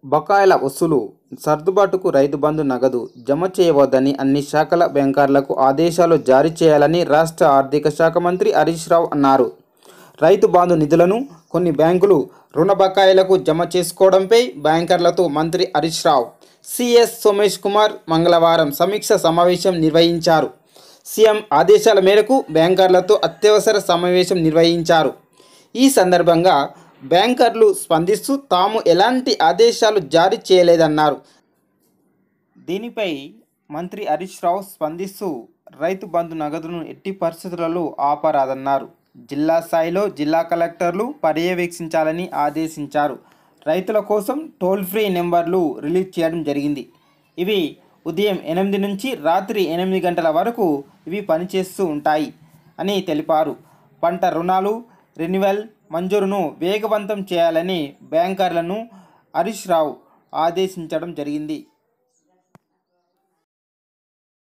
బకాయిల వసూలు సర్దుబాటుకు రైతు బంధు నగదు జమ చేయవద్దని అన్ని శాఖల బ్యాంకర్లకు ఆదేశాలు జారీ చేయాలని రాష్ట్ర ఆర్థిక శాఖ మంత్రి హరీష్ రావు అన్నారు రైతు బంధు నిధులను కొన్ని బ్యాంకులు రుణ బకాయిలకు జమ చేసుకోవడంపై బ్యాంకర్లతో మంత్రి హరీష్ రావు సిఎస్ సోమేష్ కుమార్ మంగళవారం సమీక్ష సమావేశం నిర్వహించారు సీఎం ఆదేశాల మేరకు బ్యాంకర్లతో అత్యవసర సమావేశం నిర్వహించారు ఈ సందర్భంగా బ్యాంకర్లు స్పందిస్తూ తాము ఎలాంటి ఆదేశాలు జారీ చేయలేదన్నారు దీనిపై మంత్రి హరీష్ రావు స్పందిస్తూ రైతు బంధు నగదును ఎట్టి పరిస్థితులలో ఆపరాదన్నారు జిల్లా స్థాయిలో జిల్లా కలెక్టర్లు పర్యవేక్షించాలని ఆదేశించారు రైతుల కోసం టోల్ ఫ్రీ నెంబర్లు రిలీజ్ చేయడం జరిగింది ఇవి ఉదయం ఎనిమిది నుంచి రాత్రి ఎనిమిది గంటల వరకు ఇవి పనిచేస్తూ ఉంటాయి అని తెలిపారు పంట రుణాలు రెన్యువల్ మంజూరును వేగవంతం చేయాలని బ్యాంకర్లను హరీష్ రావు ఆదేశించడం జరిగింది